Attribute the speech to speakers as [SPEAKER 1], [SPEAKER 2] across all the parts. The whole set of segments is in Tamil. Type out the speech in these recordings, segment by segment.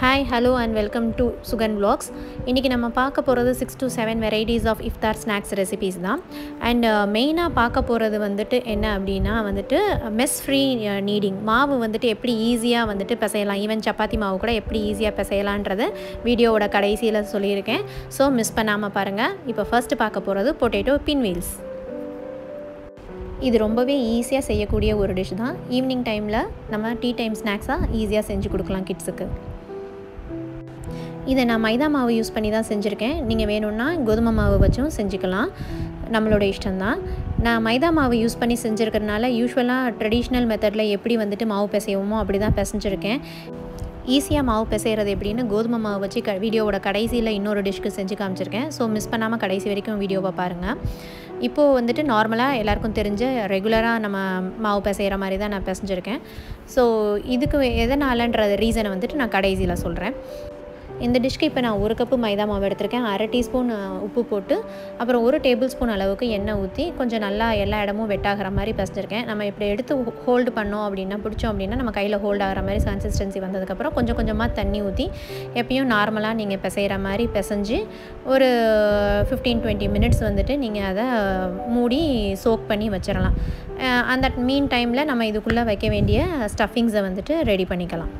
[SPEAKER 1] hi hello and welcome to Sugan vlogs இன்றைக்கி நம்ம பார்க்க போகிறது six to seven varieties of iftar snacks recipes தான் அண்ட் மெயினாக பார்க்க போகிறது வந்துட்டு என்ன அப்படின்னா வந்துட்டு மெஸ் ஃப்ரீ நீடிங் மாவு வந்துட்டு எப்படி ஈஸியாக வந்துட்டு பிசையலாம் ஈவன் சப்பாத்தி மாவு கூட எப்படி ஈஸியாக பிசையலான்றதை வீடியோவோட கடைசியில் சொல்லியிருக்கேன் ஸோ மிஸ் பண்ணாமல் பாருங்கள் இப்போ ஃபர்ஸ்ட் பார்க்க போகிறது பொட்டேட்டோ பின்வீல்ஸ் இது ரொம்பவே ஈஸியாக செய்யக்கூடிய ஒரு டிஷ் தான் ஈவினிங் டைமில் நம்ம டீ டைம் ஸ்நாக்ஸாக ஈஸியாக செஞ்சு கொடுக்கலாம் கிட்ஸுக்கு இதை நான் மைதா மாவு யூஸ் பண்ணி தான் செஞ்சுருக்கேன் நீங்கள் வேணும்னா கோதுமை மாவு வச்சும் செஞ்சுக்கலாம் நம்மளோட இஷ்டம்தான் நான் மைதா மாவு யூஸ் பண்ணி செஞ்சுருக்கிறதுனால யூஸ்வலாக ட்ரெடிஷ்னல் மெத்தடில் எப்படி வந்துட்டு மாவு பிசைவோமோ அப்படி தான் பிசைஞ்சிருக்கேன் ஈஸியாக மாவு பிசைகிறது எப்படின்னு கோதுமை மாவு வச்சு க வீடியோவோட கடைசியில் இன்னொரு டிஷ்க்கு செஞ்சு காமிச்சிருக்கேன் ஸோ மிஸ் பண்ணாமல் கடைசி வரைக்கும் வீடியோவை பாருங்கள் இப்போது வந்துட்டு நார்மலாக எல்லாருக்கும் தெரிஞ்ச ரெகுலராக நம்ம மாவு பிசைகிற மாதிரி தான் நான் பிசைஞ்சிருக்கேன் ஸோ இதுக்கு எதனாலன்ற ரீசனை வந்துட்டு நான் கடைசியில் சொல்கிறேன் இந்த டிஷ்க்கு இப்போ நான் ஒரு கப்பு மைதா மாவு எடுத்திருக்கேன் அரை டீஸ்பூன் உப்பு போட்டு அப்புறம் ஒரு டேபிள் ஸ்பூன் அளவுக்கு எண்ணெய் ஊற்றி கொஞ்சம் நல்லா எல்லா இடமும் வெட்டாகிற மாதிரி பிசைஞ்சிருக்கேன் நம்ம இப்படி எடுத்து ஹோல்டு பண்ணோம் அப்படின்னா பிடிச்சோம் அப்படின்னா நம்ம கையில் ஹோல்ட் ஆகிற மாதிரி கன்சிஸ்டன்சி வந்ததுக்கப்புறம் கொஞ்சம் கொஞ்சமாக தண்ணி ஊற்றி எப்பயும் நார்மலாக நீங்கள் பிசைகிற மாதிரி பிசைஞ்சு ஒரு ஃபிஃப்டீன் டுவெண்ட்டி மினிட்ஸ் வந்துட்டு நீங்கள் அதை மூடி சோக் பண்ணி வச்சிடலாம் அந்த மீன் டைமில் நம்ம இதுக்குள்ளே வைக்க வேண்டிய ஸ்டஃபிங்ஸை வந்துட்டு ரெடி பண்ணிக்கலாம்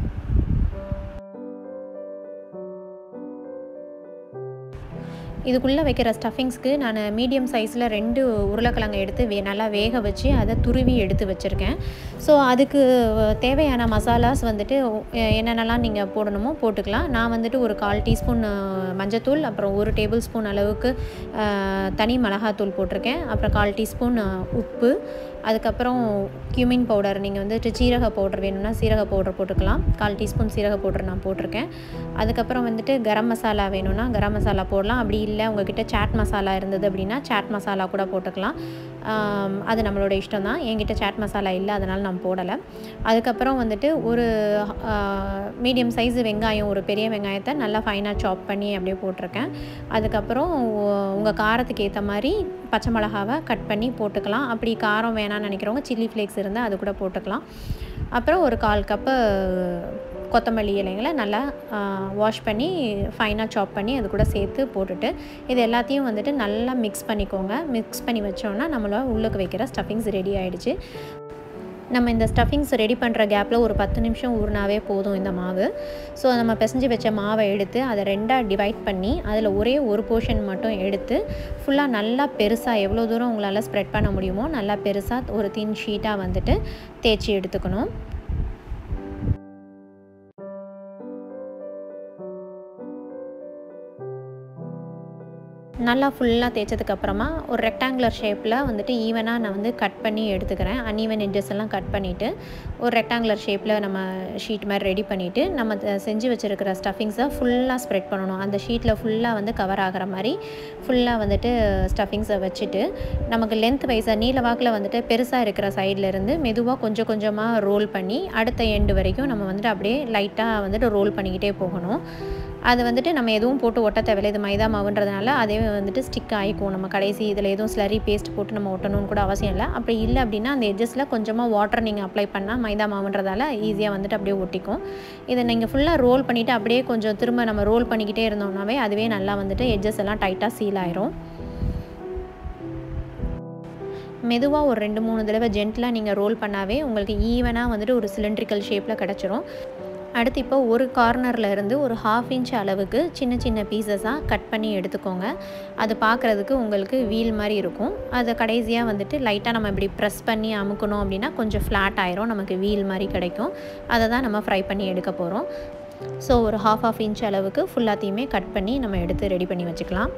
[SPEAKER 1] இதுக்குள்ளே வைக்கிற ஸ்டஃபிங்ஸ்க்கு நான் மீடியம் சைஸில் ரெண்டு உருளைக்கிழங்கு எடுத்து வே நல்லா வேக வச்சு அதை துருவி எடுத்து வச்சுருக்கேன் ஸோ அதுக்கு தேவையான மசாலாஸ் வந்துட்டு என்னென்னலாம் நீங்கள் போடணுமோ போட்டுக்கலாம் நான் வந்துட்டு ஒரு கால் டீஸ்பூன் மஞ்சத்தூள் அப்புறம் ஒரு டேபிள் ஸ்பூன் அளவுக்கு தனி மிளகாத்தூள் போட்டிருக்கேன் அப்புறம் கால் டீஸ்பூன் உப்பு அதுக்கப்புறம் கியூமின் பவுடர் நீங்கள் வந்துட்டு சீரக பவுடர் வேணும்னா சீரக பவுடர் போட்டுக்கலாம் கால் டீஸ்பூன் சீரக பவுடர் நான் போட்டிருக்கேன் அதுக்கப்புறம் வந்துட்டு கரம் மசாலா வேணும்னா கரம் மசாலா போடலாம் அப்படி இல்லை உங்ககிட்ட சாட் மசாலா இருந்தது அப்படின்னா சாட் மசாலா கூட போட்டுக்கலாம் அது நம்மளோட இஷ்டம் தான் என்கிட்ட சாட் மசாலா இல்லை அதனால் நான் போடலை அதுக்கப்புறம் வந்துட்டு ஒரு மீடியம் சைஸ் வெங்காயம் ஒரு பெரிய வெங்காயத்தை நல்லா ஃபைனாக சாப் பண்ணி அப்படியே போட்டிருக்கேன் அதுக்கப்புறம் உங்கள் காரத்துக்கு ஏற்ற மாதிரி பச்சை மிளகாவை கட் பண்ணி போட்டுக்கலாம் அப்படி காரம் வேணாம்னு நினைக்கிறவங்க சில்லி ஃப்ளேக்ஸ் இருந்தால் அது கூட போட்டுக்கலாம் அப்புறம் ஒரு கால் கப்பு கொத்தமல்லி இலைங்களை நல்லா வாஷ் பண்ணி ஃபைனாக சாப் பண்ணி அது கூட சேர்த்து போட்டுட்டு இது எல்லாத்தையும் வந்துட்டு நல்லா மிக்ஸ் பண்ணிக்கோங்க மிக்ஸ் பண்ணி வச்சோன்னா நம்மளோட உள்ளுக்கு வைக்கிற ஸ்டஃபிங்ஸ் ரெடி ஆகிடுச்சு நம்ம இந்த ஸ்டஃபிங்ஸ் ரெடி பண்ணுற கேப்பில் ஒரு பத்து நிமிஷம் ஊறினாவே போதும் இந்த மாவு ஸோ நம்ம பிசைஞ்சு வச்ச மாவை எடுத்து அதை ரெண்டாக டிவைட் பண்ணி அதில் ஒரே ஒரு போர்ஷன் மட்டும் எடுத்து ஃபுல்லாக நல்லா பெருசாக எவ்வளோ தூரம் உங்களால் ஸ்ப்ரெட் பண்ண முடியுமோ நல்லா பெருசாக ஒரு தின் ஷீட்டாக வந்துட்டு தேய்ச்சி எடுத்துக்கணும் நல்லா ஃபுல்லாக தேய்ச்சதுக்கப்புறமா ஒரு ரெக்டாங்குலர் ஷேப்பில் வந்துட்டு ஈவனாக நான் வந்து கட் பண்ணி எடுத்துக்கிறேன் அன்ஈவன் எட்ஜஸ் எல்லாம் கட் பண்ணிவிட்டு ஒரு ரெக்டாங்குலர் ஷேப்பில் நம்ம ஷீட் மாதிரி ரெடி பண்ணிவிட்டு நம்ம செஞ்சு வச்சுருக்கிற ஸ்டஃபிங்ஸை ஃபுல்லாக ஸ்ப்ரெட் பண்ணணும் அந்த ஷீட்டில் ஃபுல்லாக வந்து கவர் ஆகிற மாதிரி ஃபுல்லாக வந்துட்டு ஸ்டஃபிங்ஸை வச்சுட்டு நமக்கு லென்த் வைஸாக நீல வாக்கில் வந்துட்டு பெருசாக இருக்கிற சைடில் இருந்து மெதுவாக கொஞ்சம் கொஞ்சமாக ரோல் பண்ணி அடுத்த எண்டு வரைக்கும் நம்ம வந்துட்டு அப்படியே லைட்டாக வந்துட்டு ரோல் பண்ணிக்கிட்டே போகணும் அது வந்துட்டு நம்ம எதுவும் போட்டு ஒட்ட தேவையில்லை இது மைதா மாவுன்றதுனால அதே வந்துட்டு ஸ்டிக் ஆகிக்கும் நம்ம கடைசி இதில் எதுவும் ஸ்லரி பேஸ்ட் போட்டு நம்ம ஒட்டணும்னு கூட அவசியம் இல்லை அப்படி இல்லை அப்படின்னா அந்த எட்ஜஸில் கொஞ்சமாக வாட்டர் நீங்கள் அப்ளை பண்ணால் மைதா மாவுன்றதால ஈஸியாக வந்துட்டு அப்படியே ஒட்டிக்கும் இதை நீங்கள் ஃபுல்லாக ரோல் பண்ணிவிட்டு அப்படியே கொஞ்சம் திரும்ப நம்ம ரோல் பண்ணிக்கிட்டே இருந்தோம்னாவே அதுவே நல்லா வந்துட்டு எட்ஜஸ் எல்லாம் டைட்டாக சீல் ஆயிரும் மெதுவாக ஒரு ரெண்டு மூணு தடவை ஜென்டலாக நீங்கள் ரோல் பண்ணாவே உங்களுக்கு ஈவனாக வந்துட்டு ஒரு சிலிண்ட்ரிக்கல் ஷேப்பில் கிடச்சிரும் அடுத்து இப்போ ஒரு கார்னரில் இருந்து ஒரு ஹாஃப் இன்ச் அளவுக்கு சின்ன சின்ன பீசஸாக கட் பண்ணி எடுத்துக்கோங்க அது பார்க்குறதுக்கு உங்களுக்கு வீல் மாதிரி இருக்கும் அதை கடைசியாக வந்துட்டு லைட்டாக நம்ம இப்படி ப்ரெஸ் பண்ணி அமுக்கணும் அப்படின்னா கொஞ்சம் ஃப்ளாட் ஆயிரும் நமக்கு வீல் மாதிரி கிடைக்கும் அதை தான் நம்ம ஃப்ரை பண்ணி எடுக்க போகிறோம் ஸோ ஒரு ஹாஃப் ஆஃப் இன்ச் அளவுக்கு ஃபுல்லாத்தையுமே கட் பண்ணி நம்ம எடுத்து ரெடி பண்ணி வச்சுக்கலாம்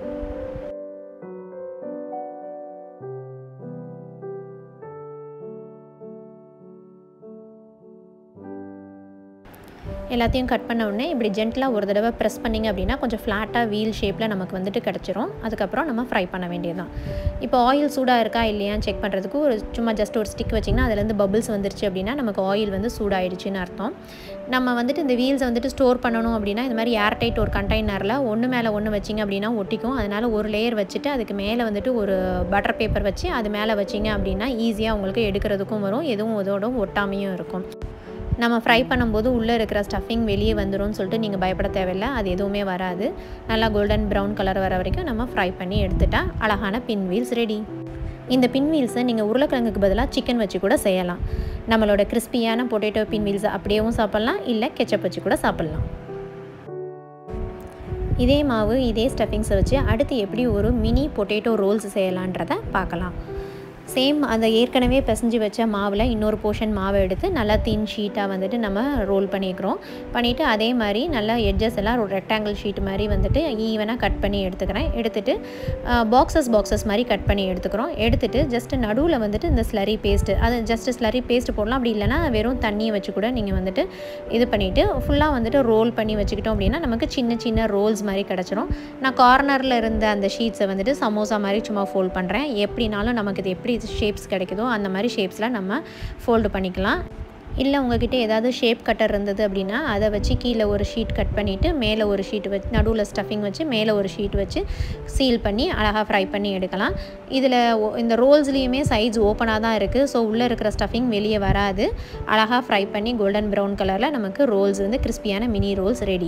[SPEAKER 1] எல்லாத்தையும் கட் பண்ண உடனே இப்படி ஜென்டலாக ஒரு தடவை ப்ரெஸ் பண்ணிங்க அப்படின்னா கொஞ்சம் ஃப்ளாட்டாக வீல் ஷேப்பில் நமக்கு வந்துட்டு கிடச்சிரும் அதுக்கப்புறம் நம்ம ஃப்ரை பண்ண வேண்டியதுதான் இப்போ ஆயில் சூடாக இருக்கா இல்லையான்னு செக் பண்ணுறதுக்கு ஒரு சும்மா ஜஸ்ட் ஒரு ஸ்டிக் வச்சிங்கன்னா அதுலேருந்து பபிள்ஸ் வந்துருச்சு அப்படின்னா நமக்கு ஆயில் வந்து சூடாயிடுச்சுன்னு அர்த்தம் நம்ம வந்துட்டு இந்த வீல்ஸை வந்துட்டு ஸ்டோர் பண்ணணும் அப்படின்னா இந்த மாதிரி ஏர்டைட் ஒரு கண்டெய்னரில் ஒன்று மேலே ஒன்று வச்சிங்க அப்படின்னா ஒட்டிக்கும் அதனால் ஒரு லேயர் வச்சுட்டு அதுக்கு மேலே வந்துட்டு ஒரு பட்டர் பேப்பர் வச்சு அது மேலே வச்சிங்க அப்படின்னா ஈஸியாக உங்களுக்கு எடுக்கிறதுக்கும் வரும் எதுவும் இதோட ஒட்டாமையும் இருக்கும் நம்ம ஃப்ரை பண்ணும்போது உள்ளே இருக்கிற ஸ்டஃபிங் வெளியே வந்துடும் சொல்லிட்டு நீங்கள் பயப்பட தேவையில்லை அது எதுவுமே வராது நல்லா கோல்டன் ப்ரௌன் கலர் வர வரைக்கும் நம்ம ஃப்ரை பண்ணி எடுத்துட்டா அழகான பின் வீல்ஸ் ரெடி இந்த பின் வீல்ஸை நீங்கள் உருளைக்கிழங்குக்கு பதிலாக சிக்கன் வச்சு கூட செய்யலாம் நம்மளோட கிறிஸ்பியான பொட்டேட்டோ பின் வீல்ஸை அப்படியேவும் சாப்பிட்லாம் இல்லை கெச்சப் வச்சு கூட சாப்பிட்லாம் இதே மாவு இதே ஸ்டஃபிங்ஸை வச்சு அடுத்து எப்படி ஒரு மினி பொட்டேட்டோ ரோல்ஸ் செய்யலான்றதை பார்க்கலாம் சேம் அந்த ஏற்கனவே பிசைஞ்சு வச்ச மாவில் இன்னொரு போர்ஷன் மாவை எடுத்து நல்லா தின் ஷீட்டாக வந்துட்டு நம்ம ரோல் பண்ணிக்கிறோம் பண்ணிவிட்டு அதே மாதிரி நல்லா எட்ஜஸ் எல்லாம் ஒரு ரெக்டாங்கிள் ஷீட் மாதிரி வந்துட்டு ஈவனாக கட் பண்ணி எடுத்துக்கிறேன் எடுத்துகிட்டு பாக்ஸஸ் பாக்ஸஸ் மாதிரி கட் பண்ணி எடுத்துக்கிறோம் எடுத்துகிட்டு ஜஸ்ட் நடுவில் வந்துட்டு இந்த ஸ்லரி பேஸ்ட்டு அது ஜஸ்ட் ஸ்லரி பேஸ்ட் போடலாம் அப்படி இல்லைனா வெறும் தண்ணியை வச்சு கூட நீங்கள் வந்துட்டு இது பண்ணிவிட்டு ஃபுல்லாக வந்துட்டு ரோல் பண்ணி வச்சுக்கிட்டோம் அப்படின்னா நமக்கு சின்ன சின்ன ரோல்ஸ் மாதிரி கிடச்சிரும் நான் கார்னரில் இருந்த அந்த ஷீட்ஸை வந்துட்டு சமோசா மாதிரி சும்மா ஃபோல்ட் பண்ணுறேன் எப்படினாலும் நமக்கு இது எப்படி ஷேப்ஸ் கிடைக்குதோ அந்த மாதிரி ஷேப்ஸில் நம்ம ஃபோல்டு பண்ணிக்கலாம் இல்லை உங்ககிட்ட ஏதாவது ஷேப் கட்டர் இருந்தது அப்படின்னா அதை வச்சு கீழே ஒரு ஷீட் கட் பண்ணிவிட்டு மேலே ஒரு ஷீட் வச்சு நடுவில் ஸ்டஃபிங் வச்சு மேலே ஒரு ஷீட் வச்சு சீல் பண்ணி அழகாக ஃப்ரை பண்ணி எடுக்கலாம் இதில் இந்த ரோல்ஸ்லேயுமே சைட்ஸ் ஓப்பனாக தான் இருக்குது ஸோ உள்ளே இருக்கிற ஸ்டஃபிங் வெளியே வராது அழகாக ஃப்ரை பண்ணி கோல்டன் ப்ரௌன் கலரில் நமக்கு ரோல்ஸ் வந்து கிறிஸ்பியான மினி ரோல்ஸ் ரெடி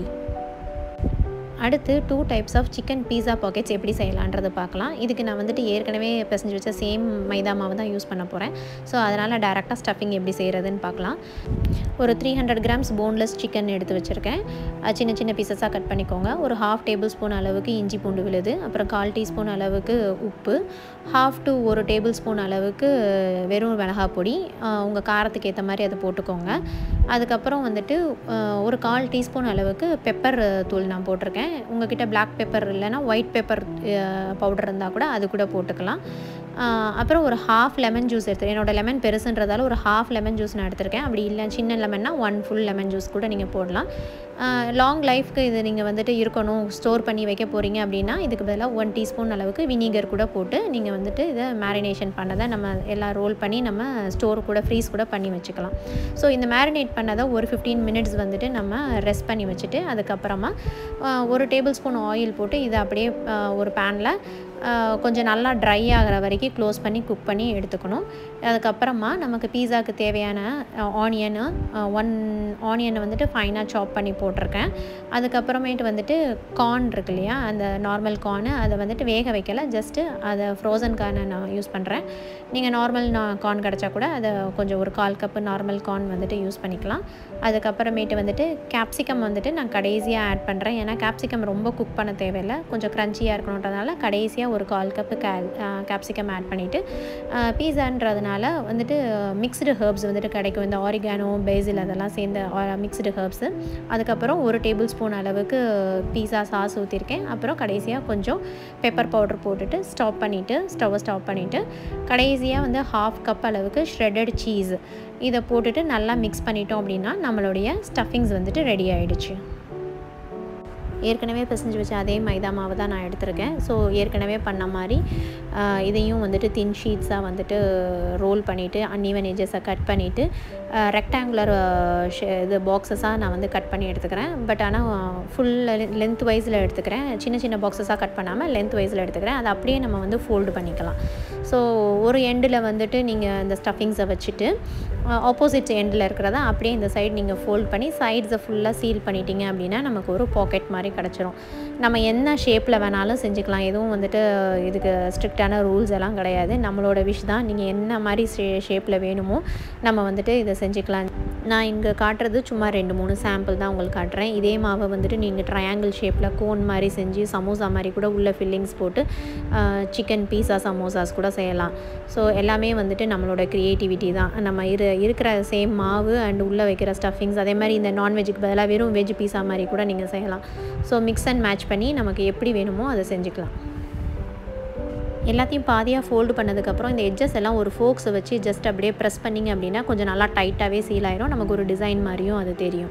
[SPEAKER 1] அடுத்து two types of chicken pizza pockets எப்படி செய்யலான்றது பார்க்கலாம் இதுக்கு நான் வந்துட்டு ஏற்கனவே பிசைஞ்சு வச்ச சேம் மைதா மாவு தான் யூஸ் பண்ண போகிறேன் ஸோ அதனால் டேரெக்டாக ஸ்டஃபிங் எப்படி செய்கிறதுன்னு பார்க்கலாம் ஒரு three hundred grams boneless chicken எடுத்து வச்சுருக்கேன் சின்ன சின்ன பீசஸாக கட் பண்ணிக்கோங்க ஒரு ஹாஃப் டேபிள் ஸ்பூன் அளவுக்கு இஞ்சி பூண்டு விழுது அப்புறம் கால் டீஸ்பூன் அளவுக்கு உப்பு ஹாஃப் டு ஒரு டேபிள் ஸ்பூன் அளவுக்கு வெறும் மிளகாய் பொடி உங்கள் காரத்துக்கு ஏற்ற மாதிரி அதை போட்டுக்கோங்க அதுக்கப்புறம் வந்துட்டு ஒரு கால் டீஸ்பூன் அளவுக்கு பெப்பர் தூள் நான் போட்டிருக்கேன் உங்ககிட்ட பிளாக் பெப்பர் இல்லைன்னா ஒயிட் பெப்பர் பவுடர் இருந்தால் கூட அது கூட போட்டுக்கலாம் அப்புறம் ஒரு ஹாஃப் லெமன் ஜூஸ் எடுத்து என்னோடய லெமன் பெருசுன்றதால ஒரு ஹாஃப் லெமன் ஜூஸ் நான் எடுத்திருக்கேன் அப்படி இல்லை சின்ன லெமன்னா ஒன் ஃபுல் லெமன் ஜூஸ் கூட நீங்கள் போடலாம் லாங் லைஃப்க்கு இது நீங்கள் வந்துட்டு இருக்கணும் ஸ்டோர் பண்ணி வைக்க போகிறீங்க அப்படின்னா இதுக்கு பதிலாக ஒன் டீஸ்பூன் அளவுக்கு வினிகர் கூட போட்டு நீங்கள் வந்துட்டு இதை மேரினேஷன் பண்ணதை நம்ம எல்லாம் ரோல் பண்ணி நம்ம ஸ்டோர் கூட ஃப்ரீஸ் கூட பண்ணி வச்சுக்கலாம் ஸோ இந்த மேரினேட் பண்ணதை ஒரு ஃபிஃப்டீன் மினிட்ஸ் வந்துட்டு நம்ம ரெஸ்ட் பண்ணி வச்சுட்டு அதுக்கப்புறமா ஒரு டேபிள் ஸ்பூன் ஆயில் போட்டு இதை அப்படியே ஒரு பேனில் கொஞ்சம் நல்லா ட்ரை ஆகிற வரைக்கும் க்ளோஸ் பண்ணி குக் பண்ணி எடுத்துக்கணும் அதுக்கப்புறமா நமக்கு பீஸாவுக்கு தேவையான ஆனியனு ஒன் ஆனியனை வந்துட்டு ஃபைனாக சாப் பண்ணி போட்டிருக்கேன் அதுக்கப்புறமேட்டு வந்துட்டு கார்ன் இருக்கு இல்லையா அந்த நார்மல் கார்னு அதை வந்துட்டு வேக வைக்கல ஜஸ்ட்டு அதை ஃப்ரோசன் கார்னை நான் யூஸ் பண்ணுறேன் நீங்கள் நார்மல் கார்ன் கிடச்சா கூட அதை கொஞ்சம் ஒரு கால் கப்பு நார்மல் கார்ன் வந்துட்டு யூஸ் பண்ணிக்கலாம் அதுக்கப்புறமேட்டு வந்துட்டு கேப்சிகம் வந்துட்டு நான் கடைசியாக ஆட் பண்ணுறேன் ஏன்னா கேப்சிகம் ரொம்ப குக் பண்ண தேவையில்லை கொஞ்சம் க்ரன்ச்சியாக இருக்கணுன்றதுனால கடைசியாக ஒரு கால் கப்பு கே கேப்சிகம் ஆட் பண்ணிவிட்டு பீஸான்றதுனால வந்துட்டு மிக்ஸ்டு ஹர்ப்ஸ் வந்துட்டு கிடைக்கும் இந்த ஆரிகானோ பேசில் அதெல்லாம் சேர்ந்த மிக்ஸ்டு ஹர்ப்ஸு அதுக்கப்புறம் ஒரு டேபிள் ஸ்பூன் அளவுக்கு பீஸா சாஸ் ஊற்றிருக்கேன் அப்புறம் கடைசியாக கொஞ்சம் பெப்பர் பவுடர் போட்டுட்டு ஸ்டாப் பண்ணிவிட்டு ஸ்டவ்வை ஸ்டாப் பண்ணிவிட்டு கடைசியாக வந்து ஹாஃப் கப் அளவுக்கு ஷ்ரெட்டட் சீஸ் இதை போட்டுட்டு நல்லா மிக்ஸ் பண்ணிட்டோம் அப்படின்னா நம்மளுடைய ஸ்டஃபிங்ஸ் வந்துட்டு ரெடி ஆகிடுச்சு ஏற்கனவே பிசைஞ்சு வச்ச அதே மைதா மாவு தான் நான் எடுத்திருக்கேன் ஸோ ஏற்கனவே பண்ண மாதிரி இதையும் வந்துட்டு தின் ஷீட்ஸாக வந்துட்டு ரோல் பண்ணிவிட்டு அன்இவன் ஏஜஸை கட் பண்ணிவிட்டு ரெக்டாங்குலர் இது பாக்ஸஸாக நான் வந்து கட் பண்ணி எடுத்துக்கிறேன் பட் ஆனால் ஃபுல் லென்த் வைஸில் எடுத்துக்கிறேன் சின்ன சின்ன பாக்ஸஸாக கட் பண்ணாமல் லென்த் வைஸில் எடுத்துக்கிறேன் அதை அப்படியே நம்ம வந்து ஃபோல்டு பண்ணிக்கலாம் ஸோ ஒரு எண்டில் வந்துட்டு நீங்கள் இந்த ஸ்டஃபிங்ஸை வச்சுட்டு ஆப்போசிட் எண்டில் இருக்கிறத அப்படியே இந்த சைடு நீங்கள் ஃபோல்ட் பண்ணி சைட்ஸை ஃபுல்லாக சீல் பண்ணிட்டீங்க அப்படின்னா நமக்கு ஒரு பாக்கெட் மாதிரி கிடச்சிரும் நம்ம என்ன ஷேப்பில் வேணாலும் செஞ்சுக்கலாம் எதுவும் வந்துட்டு இதுக்கு ஸ்ட்ரிக்டான ரூல்ஸ் எல்லாம் கிடையாது நம்மளோட விஷ் தான் நீங்கள் என்ன மாதிரி ஷே ஷேப்பில் வேணுமோ நம்ம வந்துட்டு இதை செஞ்சுக்கலாம் நான் இங்கே காட்டுறது சும்மா ரெண்டு மூணு சாம்பிள் தான் உங்களுக்கு காட்டுறேன் இதே மாவை வந்துட்டு நீங்கள் ட்ரையாங்கிள் ஷேப்பில் கோன் மாதிரி செஞ்சு சமோசா மாதிரி கூட உள்ள ஃபில்லிங்ஸ் போட்டு சிக்கன் பீஸா சமோசாஸ் கூட செய்யலாம் ஸோ எல்லாமே வந்துட்டு நம்மளோட க்ரியேட்டிவிட்டி தான் நம்ம இரு இருக்கிற சேம் மாவு அண்ட் உள்ளே வைக்கிற ஸ்டஃபிங்ஸ் அதே மாதிரி இந்த நான்வெஜ்ஜுக்கு பதிலாக வெறும் வெஜ் பீஸா மாதிரி கூட நீங்கள் செய்யலாம் ஸோ மிக்ஸ் அண்ட் மேட்ச் பண்ணி நமக்கு எப்படி வேணுமோ அதை செஞ்சுக்கலாம் எல்லாத்தையும் பாதியாக ஃபோல்டு பண்ணதுக்கப்புறம் இந்த எட்ஜஸ் எல்லாம் ஒரு ஃபோக்ஸை வச்சு ஜஸ்ட் அப்படியே ப்ரெஸ் பண்ணிங்க அப்படின்னா கொஞ்சம் நல்லா டைட்டாகவே சீல் ஆயிரும் நமக்கு ஒரு டிசைன் மாதிரியும் அது தெரியும்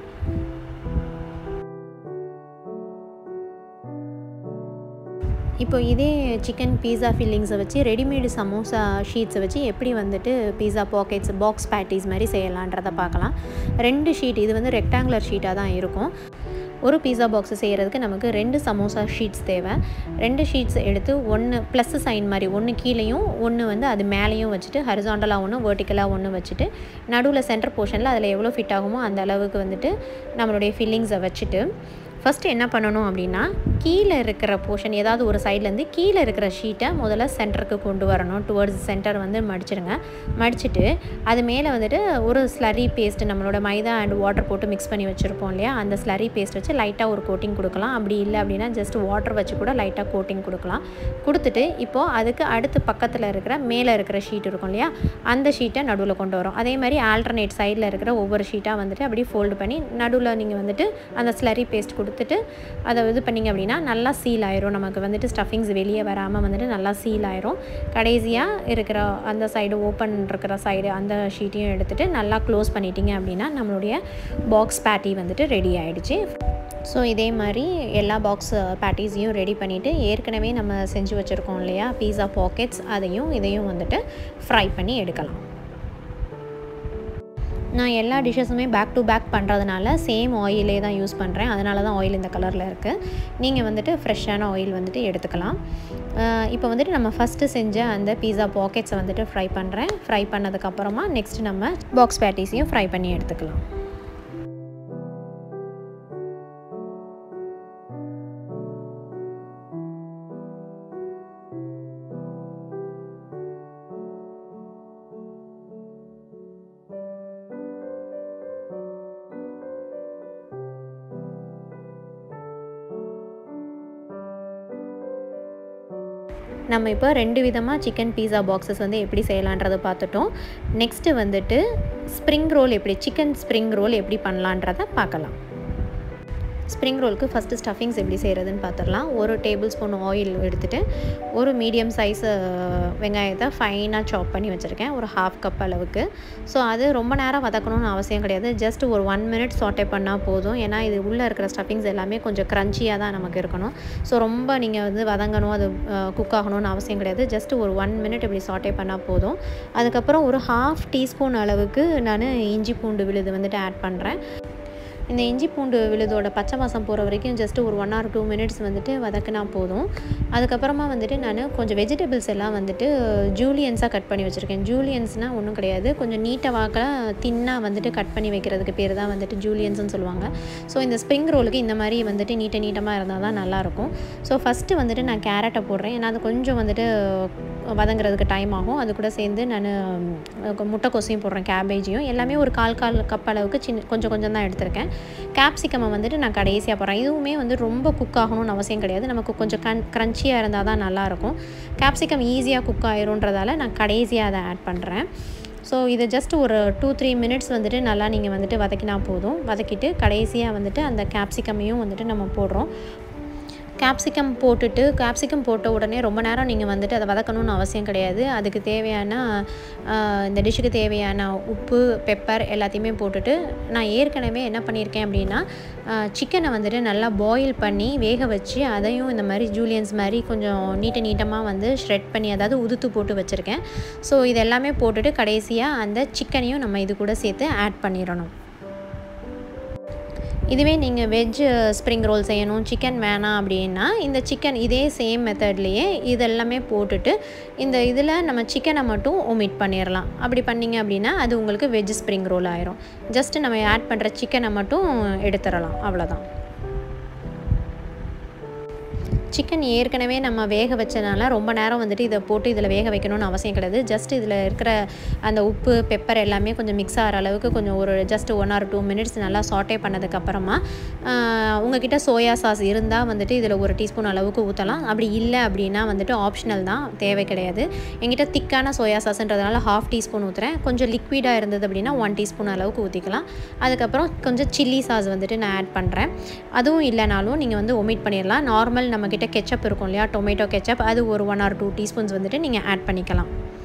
[SPEAKER 1] இப்போ இதே சிக்கன் பீஸா ஃபில்லிங்ஸை வச்சு ரெடிமேடு சமோசா ஷீட்ஸை வச்சு எப்படி வந்துட்டு பீஸா பாக்கெட்ஸ் பாக்ஸ் பேட்டிஸ் மாதிரி செய்யலான்றதை பார்க்கலாம் ரெண்டு ஷீட் இது வந்து ரெக்டாங்குலர் ஷீட்டாக தான் இருக்கும் ஒரு பீஸா பாக்ஸ் செய்கிறதுக்கு நமக்கு ரெண்டு சமோசா ஷீட்ஸ் தேவை ரெண்டு ஷீட்ஸ் எடுத்து ஒன்று ப்ளஸ் சைன் மாதிரி ஒன்று கீழேயும் ஒன்று வந்து அது மேலேயும் வச்சுட்டு ஹரிசாண்டலாக ஒன்று வேர்ட்டிக்கலாக ஒன்று வச்சுட்டு நடுவில் சென்டர் போர்ஷனில் அதில் எவ்வளோ ஃபிட் ஆகுமோ அந்த அளவுக்கு வந்துட்டு நம்மளுடைய ஃபில்லிங்ஸை வச்சுட்டு ஃபஸ்ட்டு என்ன பண்ணணும் அப்படின்னா கீழே இருக்கிற போர்ஷன் ஏதாவது ஒரு சைட்லேருந்து கீழே இருக்கிற ஷீட்டை முதல்ல சென்டருக்கு கொண்டு வரணும் டுவர்ட்ஸ் சென்டர் வந்து மடிச்சிடுங்க மடிச்சுட்டு அது மேலே வந்துட்டு ஒரு ஸ்லரி பேஸ்ட் நம்மளோட மைதா அண்ட் வாட்டர் போட்டு மிக்ஸ் பண்ணி வச்சுருப்போம் இல்லையா அந்த ஸ்லரி பேஸ்ட் வச்சு லைட்டாக ஒரு கோட்டிங் கொடுக்கலாம் அப்படி இல்லை அப்படின்னா ஜஸ்ட் வாட்டர் வச்சு கூட லைட்டாக கோட்டிங் கொடுக்கலாம் கொடுத்துட்டு இப்போது அதுக்கு அடுத்து பக்கத்தில் இருக்கிற மேலே இருக்கிற ஷீட் இருக்கும் இல்லையா அந்த ஷீட்டை நடுவில் கொண்டு வரும் அதே மாதிரி ஆல்டர்னேட் சைடில் இருக்கிற ஒவ்வொரு ஷீட்டாக வந்துட்டு அப்படியே ஃபோல்டு பண்ணி நடுவில் நீங்கள் வந்துட்டு அந்த ஸ்லரி பேஸ்ட் கொடுத்துட்டு அதை இது பண்ணிங்க அப்படின்னா நல்லா சீல் ஆயிரும் நமக்கு வந்துட்டு ஸ்டஃபிங்ஸ் வெளியே வராமல் வந்துட்டு நல்லா சீல் ஆயிரும் கடைசியாக இருக்கிற அந்த சைடு ஓப்பன் இருக்கிற சைடு அந்த ஷீட்டையும் எடுத்துகிட்டு நல்லா க்ளோஸ் பண்ணிட்டீங்க அப்படின்னா நம்மளுடைய பாக்ஸ் பேட்டி வந்துட்டு ரெடி ஆகிடுச்சு ஸோ இதே மாதிரி எல்லா பாக்ஸ் பேட்டிஸையும் ரெடி பண்ணிவிட்டு ஏற்கனவே நம்ம செஞ்சு வச்சுருக்கோம் இல்லையா பீஸா பாக்கெட்ஸ் அதையும் இதையும் வந்துட்டு ஃப்ரை பண்ணி எடுக்கலாம் நான் எல்லா டிஷ்ஷஸுமே பேக் டு பேக் பண்ணுறதுனால சேம் ஆயிலே தான் யூஸ் பண்ணுறேன் அதனால தான் ஆயில் இந்த கலரில் இருக்குது நீங்கள் வந்துட்டு ஃப்ரெஷ்ஷான ஆயில் வந்துட்டு எடுத்துக்கலாம் இப்போ வந்துட்டு நம்ம ஃபஸ்ட்டு செஞ்ச அந்த பீஸா பாக்கெட்ஸை வந்துட்டு ஃப்ரை பண்ணுறேன் ஃப்ரை பண்ணதுக்கப்புறமா நெக்ஸ்ட் நம்ம பாக்ஸ் பேட்டிஸையும் ஃப்ரை பண்ணி எடுத்துக்கலாம் நம்ம இப்போ ரெண்டு விதமாக சிக்கன் பீஸா பாக்ஸஸ் வந்து எப்படி செய்யலான்றதை பார்த்துட்டோம் நெக்ஸ்ட்டு வந்துட்டு ஸ்ப்ரிங் ரோல் எப்படி சிக்கன் ஸ்ப்ரிங் ரோல் எப்படி பண்ணலான்றதை பார்க்கலாம் ஸ்ப்ரிங் ரோலுக்கு ஃபஸ்ட்டு ஸ்டஃபிங்ஸ் எப்படி செய்கிறதுன்னு பார்த்துடலாம் ஒரு டேபிள் ஸ்பூன் ஆயில் எடுத்துகிட்டு ஒரு மீடியம் சைஸ் வெங்காயத்தை ஃபைனாக சாப் பண்ணி வச்சுருக்கேன் ஒரு ஹாஃப் கப் அளவுக்கு ஸோ அது ரொம்ப நேரம் வதக்கணும்னு அவசியம் கிடையாது ஜஸ்ட் ஒரு ஒன் மினிட் சாட்டே பண்ணால் போதும் ஏன்னா இது உள்ளே இருக்கிற ஸ்டஃபிங்ஸ் எல்லாமே கொஞ்சம் க்ரன்ச்சியாக தான் நமக்கு இருக்கணும் ஸோ ரொம்ப நீங்கள் வந்து வதங்கணும் அது குக் ஆகணும்னு அவசியம் கிடையாது ஜஸ்ட் ஒரு ஒன் மினிட் இப்படி சாட்டே பண்ணால் போதும் அதுக்கப்புறம் ஒரு ஹாஃப் டீஸ்பூன் அளவுக்கு நான் இஞ்சி பூண்டு விழுது வந்துட்டு ஆட் பண்ணுறேன் இந்த இஞ்சி பூண்டு விழுதோட பச்சை வாசம் போகிற வரைக்கும் ஜஸ்ட் ஒரு ஒன் ஆர் டூ மினிட்ஸ் வந்துட்டு வதக்கினா போதும் அதுக்கப்புறமா வந்துட்டு நான் கொஞ்சம் வெஜிடபிள்ஸ் எல்லாம் வந்துட்டு ஜூலியன்ஸாக கட் பண்ணி வச்சுருக்கேன் ஜூலியன்ஸ்னால் ஒன்றும் கிடையாது கொஞ்சம் நீட்டை வாக்கில் தின்னாக வந்துட்டு கட் பண்ணி வைக்கிறதுக்கு பேர் தான் வந்துட்டு ஜூலியன்ஸ்னு சொல்லுவாங்க ஸோ இந்த ஸ்ப்ரிங் ரோலுக்கு இந்த மாதிரி வந்துட்டு நீட்ட நீட்டமாக இருந்தால் தான் நல்லாயிருக்கும் ஸோ ஃபஸ்ட்டு வந்துட்டு நான் கேரட்டை போடுறேன் ஏன்னா அது கொஞ்சம் வந்துட்டு வதங்குறதுக்கு டைம் ஆகும் அது கூட சேர்ந்து நான் முட்டைக்கோசையும் போடுறேன் கேபேஜையும் எல்லாமே ஒரு கால் கால் கப் அளவுக்கு சின்ன கொஞ்சம் கொஞ்சம் தான் எடுத்திருக்கேன் கேப்சிகமை வந்துட்டு நான் கடைசியாக போடுறேன் இதுவுமே வந்து ரொம்ப குக் ஆகணும்னு அவசியம் கிடையாது நமக்கு கொஞ்சம் கன் க்ரன்ச்சியாக இருந்தால் தான் நல்லாயிருக்கும் கேப்சிகம் ஈஸியாக குக் ஆயிருன்றதால நான் கடைசியாக அதை ஆட் பண்ணுறேன் ஸோ இதை ஜஸ்ட் ஒரு டூ த்ரீ மினிட்ஸ் வந்துட்டு நல்லா நீங்கள் வந்துட்டு வதக்கினா போதும் வதக்கிட்டு கடைசியாக வந்துட்டு அந்த கேப்சிகமையும் வந்துட்டு நம்ம போடுறோம் கேப்சிகம் போட்டுட்டு கேப்சிகம் போட்ட உடனே ரொம்ப நேரம் நீங்கள் வந்துட்டு அதை வதக்கணும்னு அவசியம் கிடையாது அதுக்கு தேவையான இந்த டிஷ்ஷுக்கு தேவையான உப்பு பெப்பர் எல்லாத்தையுமே போட்டுட்டு நான் ஏற்கனவே என்ன பண்ணியிருக்கேன் அப்படின்னா சிக்கனை வந்துட்டு நல்லா பாயில் பண்ணி வேக வச்சு அதையும் இந்த மாதிரி ஜூலியன்ஸ் மாதிரி கொஞ்சம் நீட்ட நீட்டமாக வந்து ஷ்ரெட் பண்ணி அதாவது உதுத்து போட்டு வச்சுருக்கேன் ஸோ இது எல்லாமே போட்டுட்டு கடைசியாக அந்த சிக்கனையும் நம்ம இது கூட சேர்த்து ஆட் பண்ணிடணும் இதுவே நீங்கள் வெஜ் ஸ்ப்ரிங் ரோல் செய்யணும் சிக்கன் வேணாம் அப்படின்னா இந்த சிக்கன் இதே சேம் மெத்தட்லேயே இதெல்லாமே போட்டுட்டு இந்த இதில் நம்ம சிக்கனை மட்டும் ஒமிட் பண்ணிடலாம் அப்படி பண்ணிங்க அப்படின்னா அது உங்களுக்கு வெஜ் ஸ்ப்ரிங் ரோல் ஆயிரும் ஜஸ்ட்டு நம்ம ஆட் பண்ணுற சிக்கனை மட்டும் எடுத்துடலாம் அவ்வளோதான் சிக்கன் ஏற்கனவே நம்ம வேக வச்சனால ரொம்ப நேரம் வந்துட்டு இதை போட்டு இதில் வேக வைக்கணும்னு அவசியம் கிடையாது ஜஸ்ட் இதில் இருக்கிற அந்த உப்பு பெப்பர் எல்லாமே கொஞ்சம் மிக்ஸ் ஆகிற அளவுக்கு கொஞ்சம் ஒரு just one or two minutes நல்லா சாட்டே பண்ணதுக்கப்புறமா உங்ககிட்ட சோயா சாஸ் இருந்தால் வந்துட்டு இதில் ஒரு டீஸ்பூன் அளவுக்கு ஊற்றலாம் அப்படி இல்லை அப்படின்னா வந்துட்டு ஆப்ஷனல் தான் தேவை கிடையாது எங்கிட்ட திக்கான சோயா சாஸ்ன்றதுனால ஹாஃப் டீஸ்பூன் ஊற்றுறேன் கொஞ்சம் லிக்விடாக இருந்தது அப்படின்னா ஒன் டீஸ்பூன் அளவுக்கு ஊற்றிக்கலாம் அதுக்கப்புறம் கொஞ்சம் சில்லி சாஸ் வந்துட்டு நான் ஆட் பண்ணுறேன் அதுவும் இல்லைனாலும் நீங்கள் வந்து ஒமிட் பண்ணிடலாம் நார்மல் நம்மக்கிட்ட கெச்சப் இருக்கும் இல்லையா டொமேட்டோ கெச்சப் அது ஒரு ஒன் ஆர் டூ டீஸ்பூன்ஸ் வந்துட்டு நீங்கள் ஆட் பண்ணிக்கலாம்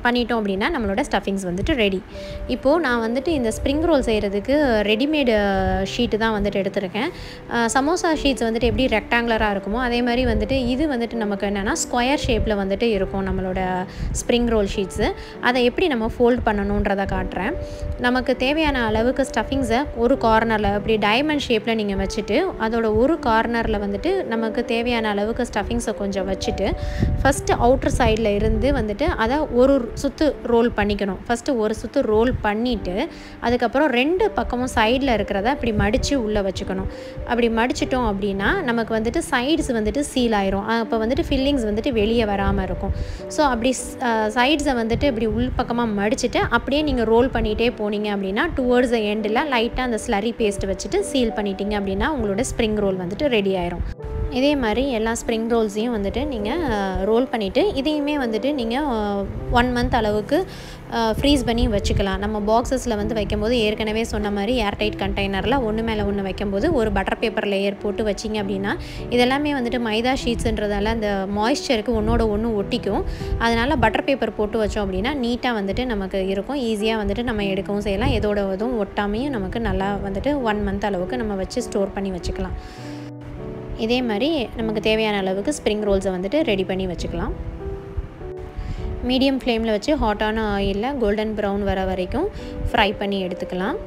[SPEAKER 1] பண்ணிட்டோம் அப்படின்னா நம்மளோட ஸ்டஃபிங்ஸ் வந்துட்டு ரெடி இப்போது நான் வந்துட்டு இந்த ஸ்ப்ரிங் ரோல் செய்கிறதுக்கு ரெடிமேடு ஷீட்டு தான் வந்துட்டு எடுத்திருக்கேன் அஹ் சமோசா ஷீட்ஸ் வந்துட்டு எப்படி ரெக்டாங்குலராக இருக்குமோ அதே மாதிரி வந்துட்டு இது வந்துட்டு நமக்கு என்னென்னா ஸ்கொயர் ஷேப்பில் வந்துட்டு இருக்கும் நம்மளோட ஸ்ப்ரிங் ரோல் ஷீட்ஸு அதை எப்படி நம்ம ஃபோல்ட் பண்ணணுன்றதை காட்டுறேன் நமக்கு தேவையான அளவுக்கு ஸ்டஃபிங்ஸை ஒரு கார்னரில் அப்படி டைமண்ட் ஷேப்பில் நீங்கள் வச்சுட்டு அதோட ஒரு கார்னரில் வந்துட்டு நமக்கு தேவையான அளவுக்கு ஸ்டஃபிங்ஸை கொஞ்சம் வச்சுட்டு ஃபஸ்ட்டு அவுட்டர் சைடில் இருந்து வந்துட்டு அதை ஒரு சுற்று ரோல் பண்ணிக்கணும் ஃபஸ்ட்டு ஒரு சுற்று ரோல் பண்ணிவிட்டு அதுக்கப்புறம் ரெண்டு பக்கமும் சைடில் இருக்கிறத அப்படி மடித்து உள்ளே வச்சுக்கணும் அப்படி மடிச்சிட்டோம் அப்படின்னா நமக்கு வந்துட்டு சைட்ஸ் வந்துட்டு சீல் ஆயிரும் அப்போ வந்துட்டு ஃபில்லிங்ஸ் வந்துட்டு வெளியே வராமல் இருக்கும் ஸோ அப்படி சைட்ஸை வந்துட்டு இப்படி உள் பக்கமாக மடிச்சுட்டு அப்படியே நீங்கள் ரோல் பண்ணிகிட்டே போனீங்க அப்படின்னா டுவர்ட்ஸ் எண்டில் லைட்டாக அந்த ஸ்லரி பேஸ்ட் வச்சுட்டு சீல் பண்ணிட்டீங்க அப்படின்னா உங்களோட ஸ்ப்ரிங் ரோல் வந்துட்டு ரெடி ஆயிரும் இதே மாதிரி எல்லா ஸ்ப்ரிங் ரோல்ஸையும் வந்துட்டு நீங்கள் ரோல் பண்ணிவிட்டு இதையுமே வந்துட்டு நீங்கள் ஒன் மந்த் அளவுக்கு ஃப்ரீஸ் பண்ணி வச்சுக்கலாம் நம்ம பாக்ஸஸில் வந்து வைக்கும்போது ஏற்கனவே சொன்ன மாதிரி ஏர்டைட் கண்டெய்னரில் ஒன்று மேலே ஒன்று வைக்கும்போது ஒரு பட்டர் பேப்பர் லேயர் போட்டு வச்சிங்க அப்படின்னா இதெல்லாமே வந்துட்டு மைதா ஷீட்ஸுன்றதால அந்த மாய்ஸ்சருக்கு ஒன்றோட ஒன்று ஒட்டிக்கும் அதனால் பட்டர் பேப்பர் போட்டு வச்சோம் அப்படின்னா நீட்டாக வந்துட்டு நமக்கு இருக்கும் ஈஸியாக வந்துட்டு நம்ம எடுக்கவும் செய்யலாம் எதோட எதுவும் ஒட்டாமையும் நமக்கு நல்லா வந்துட்டு ஒன் மந்த் அளவுக்கு நம்ம வச்சு ஸ்டோர் பண்ணி வச்சுக்கலாம் இதே மாதிரி நமக்கு தேவையான அளவுக்கு ஸ்ப்ரிங் ரோல்ஸை வந்துட்டு ரெடி பண்ணி வச்சுக்கலாம் மீடியம் ஃப்ளேமில் வச்சு ஹாட்டான ஆயிலில் கோல்டன் ப்ரௌன் வர வரைக்கும் ஃப்ரை பண்ணி எடுத்துக்கலாம்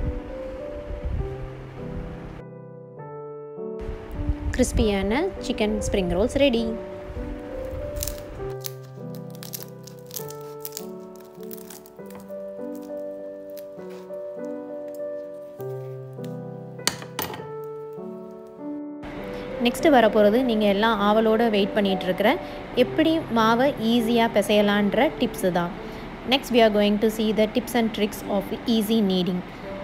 [SPEAKER 1] கிறிஸ்பியான chicken spring rolls ready next வரப்போகிறது நீங்கள் எல்லாம் ஆவலோடு வெயிட் பண்ணிகிட்டு இருக்கிற எப்படி மாவை ஈஸியாக பிசையலான்ற டிப்ஸு தான் next we are going to see the tips and tricks of easy kneading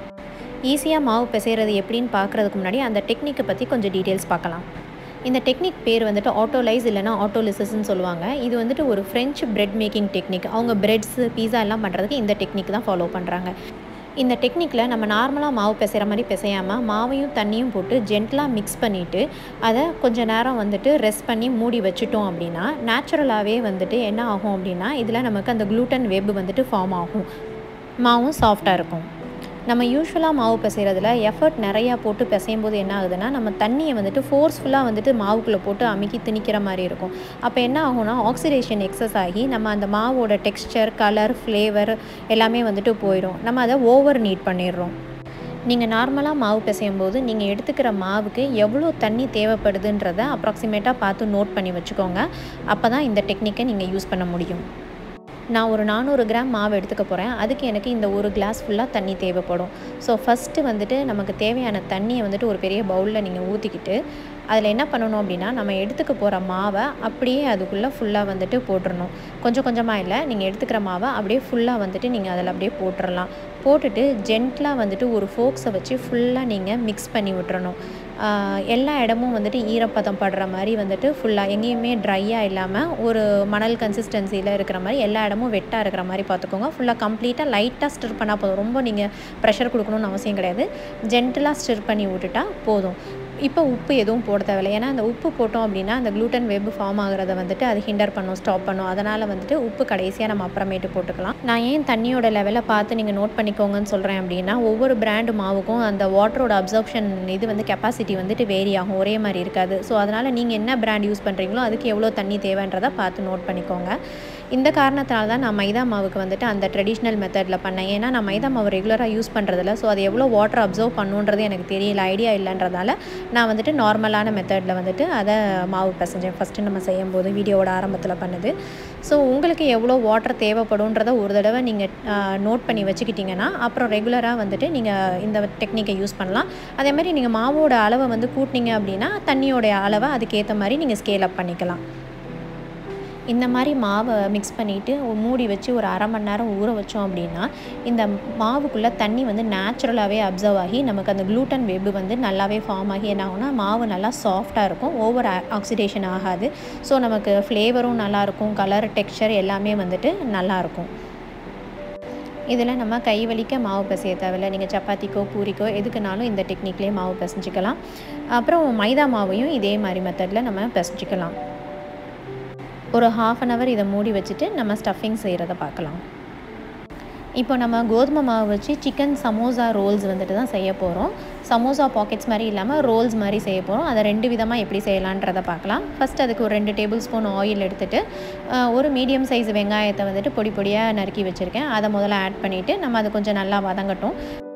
[SPEAKER 1] ஈஸியாக மாவு பிசைகிறது எப்படின்னு பார்க்குறதுக்கு முன்னாடி அந்த டெக்னிக்கை பற்றி கொஞ்சம் டீட்டெயில்ஸ் பார்க்கலாம் இந்த டெக்னிக் பேர் வந்துட்டு ஆட்டோலைஸ் இல்லைனா ஆட்டோலிசஸ்ன்னு சொல்லுவாங்க இது வந்துட்டு ஒரு ஃப்ரெஞ்சு பிரெட் மேக்கிங் டெக்னிக் அவங்க பிரெட்ஸு பீஸா எல்லாம் பண்ணுறதுக்கு இந்த டெக்னிக் தான் ஃபாலோ பண்ணுறாங்க இந்த டெக்னிக்கில் நம்ம நார்மலாக மாவு பிசைகிற மாதிரி பிசையாமல் மாவையும் தண்ணியும் போட்டு ஜென்டலாக மிக்ஸ் பண்ணிவிட்டு அதை கொஞ்ச நேரம் வந்துட்டு ரெஸ்ட் பண்ணி மூடி வச்சுட்டோம் அப்படின்னா நேச்சுரலாகவே வந்துட்டு என்ன ஆகும் அப்படின்னா இதில் நமக்கு அந்த க்ளூட்டன் வெப் வந்துட்டு ஃபார்ம் ஆகும் மாவும் சாஃப்டாக இருக்கும் நம்ம யூஸ்வலாக மாவு பிசைகிறதுல எஃபர்ட் நிறையா போட்டு பிசையும் போது என்ன ஆகுதுன்னா நம்ம தண்ணியை வந்துட்டு ஃபோர்ஸ்ஃபுல்லாக வந்துட்டு மாவுக்குள்ளே போட்டு அமுக்கி திணிக்கிற மாதிரி இருக்கும் அப்போ என்ன ஆகும்னா ஆக்சிடேஷன் எக்ஸஸ் ஆகி நம்ம அந்த மாவோட டெக்ஸ்சர் கலர் ஃப்ளேவர் எல்லாமே வந்துட்டு போயிடும் நம்ம அதை ஓவர் நீட் பண்ணிடுறோம் நீங்கள் நார்மலாக மாவு பிசையும் போது நீங்கள் எடுத்துக்கிற மாவுக்கு எவ்வளோ தண்ணி தேவைப்படுதுன்றதை அப்ராக்சிமேட்டாக பார்த்து நோட் பண்ணி வச்சுக்கோங்க அப்போ தான் இந்த டெக்னிக்கை நீங்கள் யூஸ் பண்ண முடியும் நான் ஒரு நானூறு கிராம் மாவு எடுத்துக்க போகிறேன் அதுக்கு எனக்கு இந்த ஒரு கிளாஸ் ஃபுல்லாக தண்ணி தேவைப்படும் ஸோ ஃபஸ்ட்டு வந்துட்டு நமக்கு தேவையான தண்ணியை வந்துட்டு ஒரு பெரிய பவுலில் நீங்கள் ஊற்றிக்கிட்டு அதில் என்ன பண்ணணும் அப்படின்னா நம்ம எடுத்துக்க போகிற மாவை அப்படியே அதுக்குள்ளே ஃபுல்லாக வந்துட்டு போட்டுடணும் கொஞ்சம் கொஞ்சமாக இல்லை நீங்கள் எடுத்துக்கிற மாவை அப்படியே ஃபுல்லாக வந்துட்டு நீங்கள் அதில் அப்படியே போட்டுடலாம் போட்டுட்டு ஜென்டலாக வந்துட்டு ஒரு ஃபோக்ஸை வச்சு ஃபுல்லாக நீங்கள் மிக்ஸ் பண்ணி விட்டுறணும் ஆஹ் எல்லா இடமும் வந்துட்டு ஈரப்பதம் படுற மாதிரி வந்துட்டு ஃபுல்லாக எங்கேயுமே ட்ரையாக இல்லாமல் ஒரு மணல் கன்சிஸ்டன்சியில் இருக்கிற மாதிரி எல்லா இடமும் வெட்டாக இருக்கிற மாதிரி பார்த்துக்கோங்க ஃபுல்லாக கம்ப்ளீட்டாக லைட்டாக ஸ்டிர் பண்ணால் போதும் ரொம்ப நீங்கள் ப்ரெஷர் கொடுக்கணும்னு அவசியம் கிடையாது ஜென்டலாக ஸ்டிர் பண்ணி விட்டுட்டா போதும் இப்போ உப்பு எதுவும் போட தேவையில்லை ஏன்னா அந்த உப்பு போட்டோம் அப்படின்னா அந்த க்ளூட்டன் வெப் ஃபார்ம் ஆகிறத வந்துட்டு அது ஹிண்டர் பண்ணும் ஸ்டாப் பண்ணும் அதனால் வந்துட்டு உப்பு கடைசியாக நம்ம அப்புறமேட்டு போட்டுக்கலாம் நான் ஏன் தண்ணியோட லெவலை பார்த்து நீங்கள் நோட் பண்ணிக்கோங்கன்னு சொல்கிறேன் அப்படின்னா ஒவ்வொரு பிராண்டு மாவுக்கும் அந்த வாட்டரோட அப்சர்ப்ஷன் இது வந்து கெப்பாசிட்டி வந்துட்டு வேரி ஆகும் ஒரே மாதிரி இருக்காது ஸோ அதனால் நீங்கள் என்ன பிராண்ட் யூஸ் பண்ணுறீங்களோ அதுக்கு எவ்வளோ தண்ணி தேவைன்றதை பார்த்து நோட் பண்ணிக்கோங்க இந்த காரணத்தினால தான் நான் மைதா மாவுக்கு வந்துட்டு அந்த ட்ரெடிஷ்னல் மெத்தடில் பண்ணேன் ஏன்னா நான் மைதா மாவு ரெகுலராக யூஸ் பண்ணுறதில்ல ஸோ அது எவ்வளோ வாட்டர் அப்சர்வ் பண்ணுன்றது எனக்கு தெரியல ஐடியா இல்லைன்றதால நான் வந்துட்டு நார்மலான மெத்தடில் வந்துட்டு அதை மாவு பிசைஞ்சேன் ஃபஸ்ட்டு நம்ம செய்யும் போது வீடியோவோட ஆரம்பத்தில் பண்ணுது ஸோ உங்களுக்கு எவ்வளோ வாட்டர் தேவைப்படுன்றத ஒரு தடவை நீங்கள் நோட் பண்ணி வச்சுக்கிட்டிங்கன்னா அப்புறம் ரெகுலராக வந்துட்டு நீங்கள் இந்த டெக்னிக்கை யூஸ் பண்ணலாம் அதே மாதிரி நீங்கள் மாவோட அளவை வந்து கூட்டினீங்க அப்படின்னா தண்ணியோட அளவை அதுக்கேற்ற மாதிரி நீங்கள் ஸ்கேல் அப் பண்ணிக்கலாம் இந்த மாதிரி மாவை மிக்ஸ் பண்ணிவிட்டு மூடி வச்சு ஒரு அரை மணி நேரம் ஊற வச்சோம் அப்படின்னா இந்த மாவுக்குள்ளே தண்ணி வந்து நேச்சுரலாகவே அப்சர்வ் ஆகி நமக்கு அந்த க்ளூட்டன் வெப் வந்து நல்லாவே ஃபார்ம் ஆகி என்ன ஆகும்னா மாவு நல்லா சாஃப்டாக இருக்கும் ஓவர் ஆக்சிடேஷன் ஆகாது ஸோ நமக்கு ஃப்ளேவரும் நல்லாயிருக்கும் கலர் டெக்ஸ்சர் எல்லாமே வந்துட்டு நல்லாயிருக்கும் இதில் நம்ம கை வலிக்க மாவு பிசைய தேவையில்ல நீங்கள் சப்பாத்திக்கோ பூரிக்கோ எதுக்குனாலும் இந்த டெக்னிக்லேயே மாவு பிசைஞ்சிக்கலாம் அப்புறம் மைதா மாவையும் இதே மாதிரி மெத்தடில் நம்ம பிசைஞ்சிக்கலாம் ஒரு ஹாஃப் அன் ஹவர் இதை மூடி வச்சுட்டு நம்ம ஸ்டஃபிங் செய்கிறத பார்க்கலாம் இப்போ நம்ம கோதுமை மாவு வச்சு சிக்கன் சமோசா ரோல்ஸ் வந்துட்டு தான் செய்ய போகிறோம் சமோசா பாக்கெட்ஸ் மாதிரி இல்லாமல் ரோல்ஸ் மாதிரி செய்ய போகிறோம் அதை ரெண்டு விதமாக எப்படி செய்யலான்றதை பார்க்கலாம் ஃபஸ்ட் அதுக்கு ஒரு ரெண்டு டேபிள் ஸ்பூன் ஆயில் எடுத்துகிட்டு ஒரு மீடியம் சைஸ் வெங்காயத்தை வந்துட்டு பொடி பொடியாக நறுக்கி வச்சுருக்கேன் அதை முதல்ல ஆட் பண்ணிவிட்டு நம்ம அது கொஞ்சம் நல்லா வதங்கட்டும்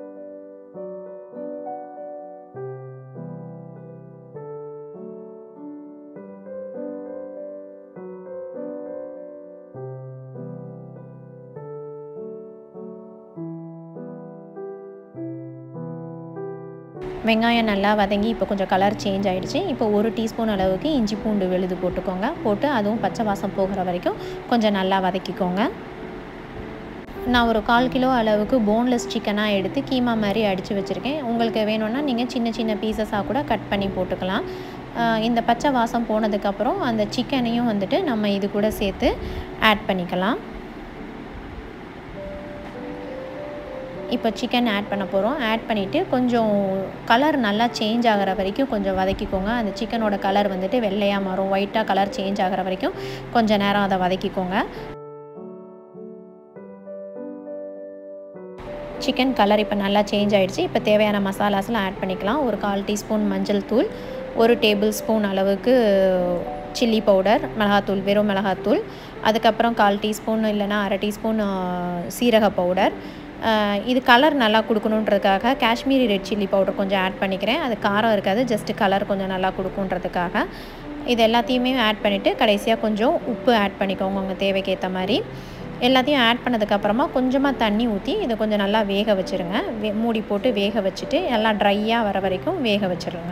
[SPEAKER 1] வெங்காயம் நல்லா வதங்கி இப்போ கொஞ்சம் கலர் சேஞ்ச் ஆகிடுச்சு இப்போ ஒரு டீஸ்பூன் அளவுக்கு இஞ்சி பூண்டு விழுது போட்டுக்கோங்க போட்டு அதுவும் பச்சை வாசம் போகிற வரைக்கும் கொஞ்சம் நல்லா வதக்கிக்கோங்க நான் ஒரு கால் கிலோ அளவுக்கு போன்லெஸ் சிக்கனாக எடுத்து கீமா மாதிரி அடித்து வச்சுருக்கேன் உங்களுக்கு வேணும்னா நீங்கள் சின்ன சின்ன பீசஸாக கூட கட் பண்ணி போட்டுக்கலாம் இந்த பச்சை வாசம் போனதுக்கப்புறம் அந்த சிக்கனையும் வந்துட்டு நம்ம இது கூட சேர்த்து ஆட் பண்ணிக்கலாம் இப்போ சிக்கன் ஆட் பண்ண போகிறோம் ஆட் பண்ணிவிட்டு கொஞ்சம் கலர் நல்லா சேஞ்ச் ஆகிற வரைக்கும் கொஞ்சம் வதக்கிக்கோங்க அந்த சிக்கனோட கலர் வந்துட்டு வெள்ளையாக மாறும் ஒயிட்டாக கலர் சேஞ்ச் ஆகிற வரைக்கும் கொஞ்சம் நேரம் அதை வதக்கிக்கோங்க சிக்கன் கலர் இப்போ நல்லா சேஞ்ச் ஆகிடுச்சு இப்போ தேவையான மசாலாஸ்லாம் ஆட் பண்ணிக்கலாம் ஒரு கால் டீஸ்பூன் மஞ்சள் தூள் ஒரு டேபிள் ஸ்பூன் அளவுக்கு சில்லி பவுடர் மிளகாத்தூள் வெறும் மிளகாத்தூள் அதுக்கப்புறம் கால் டீஸ்பூன் இல்லைனா அரை டீஸ்பூன் சீரக பவுடர் இது கலர் நல்லா கொடுக்கணுன்றதுக்காக காஷ்மீரி ரெட் சில்லி பவுடர் கொஞ்சம் ஆட் பண்ணிக்கிறேன் அது காரம் இருக்காது ஜஸ்ட்டு கலர் கொஞ்சம் நல்லா கொடுக்குன்றதுக்காக இது எல்லாத்தையுமே ஆட் பண்ணிவிட்டு கடைசியாக கொஞ்சம் உப்பு ஆட் பண்ணிக்கோங்க உங்கள் தேவைக்கு ஏற்ற மாதிரி எல்லாத்தையும் ஆட் பண்ணதுக்கப்புறமா கொஞ்சமாக தண்ணி ஊற்றி இதை கொஞ்சம் நல்லா வேக வச்சுருங்க வே மூடி போட்டு வேக வச்சுட்டு எல்லாம் ட்ரையாக வர வரைக்கும் வேக வச்சுருங்க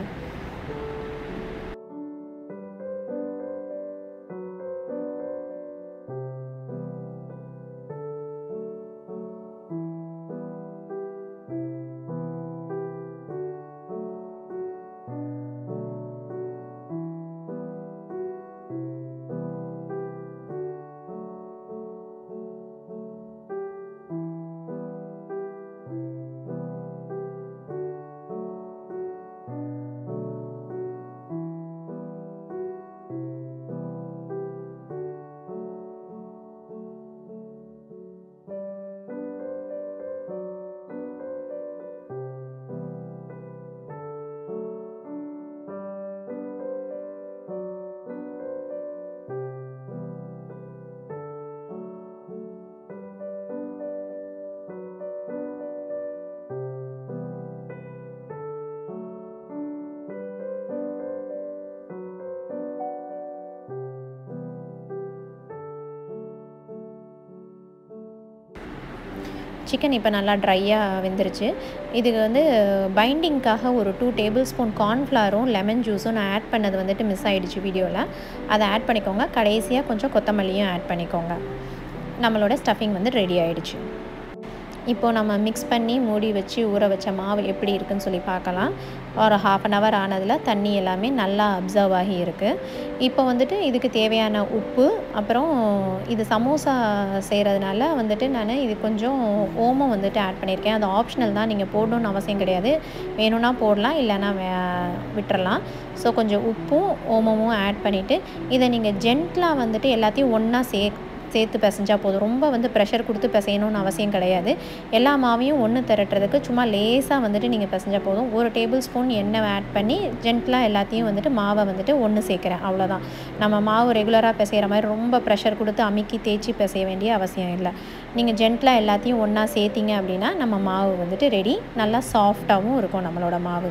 [SPEAKER 1] சிக்கன் இப்போ நல்லா ட்ரையாக வெந்துருச்சு இதுக்கு வந்து பைண்டிங்க்காக ஒரு டூ டேபிள் ஸ்பூன் கார்ன்ஃப்ளவரும் லெமன் ஜூஸும் நான் ஆட் பண்ணது வந்துட்டு மிஸ் ஆகிடுச்சு வீடியோவில் அதை ஆட் பண்ணிக்கோங்க கடைசியாக கொஞ்சம் கொத்தமல்லியும் ஆட் பண்ணிக்கோங்க நம்மளோட ஸ்டஃபிங் வந்து ரெடி ஆகிடுச்சு இப்போது நம்ம மிக்ஸ் பண்ணி மூடி வச்சு ஊற வச்ச மாவு எப்படி இருக்குன்னு சொல்லி பார்க்கலாம் ஒரு ஹாஃப் அன் ஹவர் ஆனதில் தண்ணி எல்லாமே நல்லா அப்சர்வ் ஆகி இருக்குது இப்போ வந்துட்டு இதுக்கு தேவையான உப்பு அப்புறம் இது சமோசா செய்கிறதுனால வந்துட்டு நான் இது கொஞ்சம் ஓமம் வந்துட்டு ஆட் பண்ணியிருக்கேன் அது ஆப்ஷனல் தான் நீங்கள் போடணுன்னு அவசியம் கிடையாது வேணும்னா போடலாம் இல்லைன்னா வே விட்டுறலாம் ஸோ கொஞ்சம் உப்பும் ஓமமும் ஆட் பண்ணிவிட்டு இதை நீங்கள் ஜென்ட்லாக வந்துட்டு எல்லாத்தையும் ஒன்றா சே சேர்த்து பிசைஞ்சா போதும் ரொம்ப வந்து ப்ரெஷர் கொடுத்து பிசையணும்னு அவசியம் கிடையாது எல்லா மாவையும் ஒன்று திரட்டுறதுக்கு சும்மா லேசாக வந்துட்டு நீங்கள் பிசைஞ்சா போதும் ஒரு டேபிள் ஸ்பூன் எண்ணெய் ஆட் பண்ணி ஜென்டலாக எல்லாத்தையும் வந்துட்டு மாவை வந்துட்டு ஒன்று சேர்க்குறேன் அவ்வளோதான் நம்ம மாவு ரெகுலராக பிசைகிற மாதிரி ரொம்ப ப்ரெஷர் கொடுத்து அமுக்கி தேய்ச்சி பிசைய வேண்டிய அவசியம் இல்லை நீங்கள் ஜென்டலாக எல்லாத்தையும் ஒன்றா சேர்த்திங்க அப்படின்னா நம்ம மாவு வந்துட்டு ரெடி நல்லா சாஃப்டாகவும் இருக்கும் நம்மளோட மாவு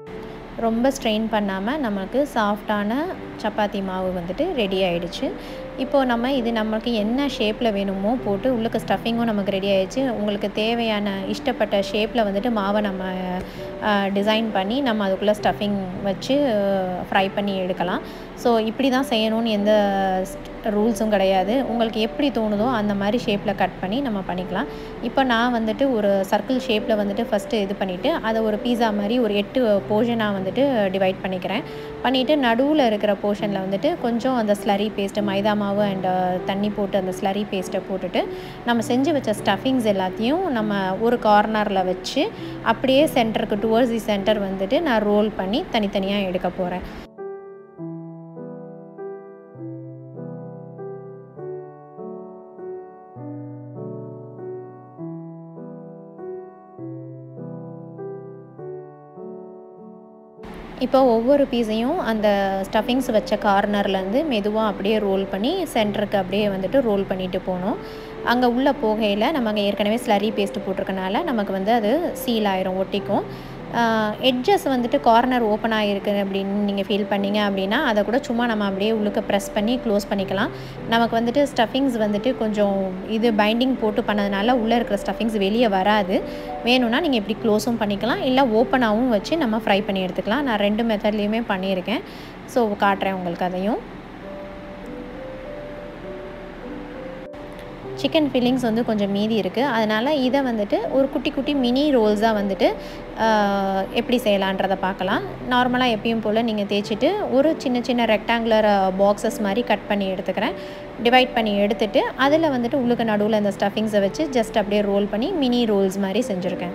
[SPEAKER 1] ரொம்ப ஸ்ட்ரெயின் பண்ணாமல் நமக்கு சாஃப்டான சப்பாத்தி மாவு வந்துட்டு ரெடி ஆகிடுச்சு இப்போது நம்ம இது நமக்கு என்ன ஷேப்பில் வேணுமோ போட்டு உள்ளுக்கு ஸ்டஃபிங்கும் நமக்கு ரெடி ஆயிடுச்சு உங்களுக்கு தேவையான இஷ்டப்பட்ட ஷேப்பில் வந்துட்டு மாவை நம்ம டிசைன் பண்ணி நம்ம அதுக்குள்ளே ஸ்டஃபிங் வச்சு ஃப்ரை பண்ணி எடுக்கலாம் ஸோ இப்படி தான் செய்யணும்னு எந்த ரூல்ஸும் கிடையாது உங்களுக்கு எப்படி தோணுதோ அந்த மாதிரி ஷேப்பில் கட் பண்ணி நம்ம பண்ணிக்கலாம் இப்போ நான் வந்துட்டு ஒரு சர்க்கிள் ஷேப்பில் வந்துட்டு ஃபஸ்ட்டு இது பண்ணிவிட்டு அதை ஒரு பீஸா மாதிரி ஒரு எட்டு போர்ஷனாக வந்துட்டு டிவைட் பண்ணிக்கிறேன் பண்ணிவிட்டு நடுவில் இருக்கிற போர்ஷனில் வந்துட்டு கொஞ்சம் அந்த ஸ்லரி பேஸ்ட்டு மைதா மாவு அண்ட் தண்ணி போட்டு அந்த ஸ்லரி பேஸ்ட்டை போட்டுட்டு நம்ம செஞ்சு வச்ச ஸ்டஃபிங்ஸ் எல்லாத்தையும் நம்ம ஒரு கார்னரில் வச்சு அப்படியே சென்டருக்கு டுவர்ட்ஸ் தி சென்டர் வந்துட்டு நான் ரோல் பண்ணி தனித்தனியாக எடுக்க போகிறேன் இப்போ ஒவ்வொரு பீஸையும் அந்த ஸ்டஃபிங்ஸ் வச்ச கார்னர்லேருந்து மெதுவாக அப்படியே ரோல் பண்ணி சென்டருக்கு அப்படியே வந்துட்டு ரோல் பண்ணிட்டு போகணும் அங்கே உள்ளே போகையில் நம்ம அங்கே ஏற்கனவே ஸ்லரி பேஸ்ட்டு போட்டிருக்கனால நமக்கு வந்து அது சீல் ஆயிரும் ஒட்டிக்கும் எட்ஜஸ் வந்துட்டு கார்னர் ஓப்பன் ஆகிருக்கு அப்படின்னு நீங்கள் ஃபீல் பண்ணீங்க அப்படின்னா அதை கூட சும்மா நம்ம அப்படியே உள்ளுக்க ப்ரெஸ் பண்ணி க்ளோஸ் பண்ணிக்கலாம் நமக்கு வந்துட்டு ஸ்டஃபிங்ஸ் வந்துட்டு கொஞ்சம் இது பைண்டிங் போட்டு பண்ணதுனால உள்ளே இருக்கிற ஸ்டஃபிங்ஸ் வெளியே வராது வேணும்னா நீங்கள் இப்படி க்ளோஸும் பண்ணிக்கலாம் இல்லை ஓப்பனாகவும் வச்சு நம்ம ஃப்ரை பண்ணி எடுத்துக்கலாம் நான் ரெண்டு மெத்தட்லேயுமே பண்ணியிருக்கேன் ஸோ காட்டுறேன் உங்களுக்கு அதையும் சிக்கன் ஃபில்லிங்ஸ் வந்து கொஞ்சம் மீதி இருக்குது அதனால் இதை வந்துட்டு ஒரு குட்டி குட்டி மினி ரோல்ஸாக வந்துட்டு எப்படி செய்யலான்றதை பார்க்கலாம் நார்மலாக எப்பயும் போல் நீங்கள் தேய்ச்சிட்டு ஒரு சின்ன சின்ன ரெக்டாங்குலர் பாக்ஸஸ் மாதிரி கட் பண்ணி எடுத்துக்கிறேன் டிவைட் பண்ணி எடுத்துகிட்டு அதில் வந்துட்டு உள்ளுக்கு நடுவில் இந்த ஸ்டஃபிங்ஸை வச்சு ஜஸ்ட் அப்படியே ரோல் பண்ணி மினி ரோல்ஸ் மாதிரி செஞ்சுருக்கேன்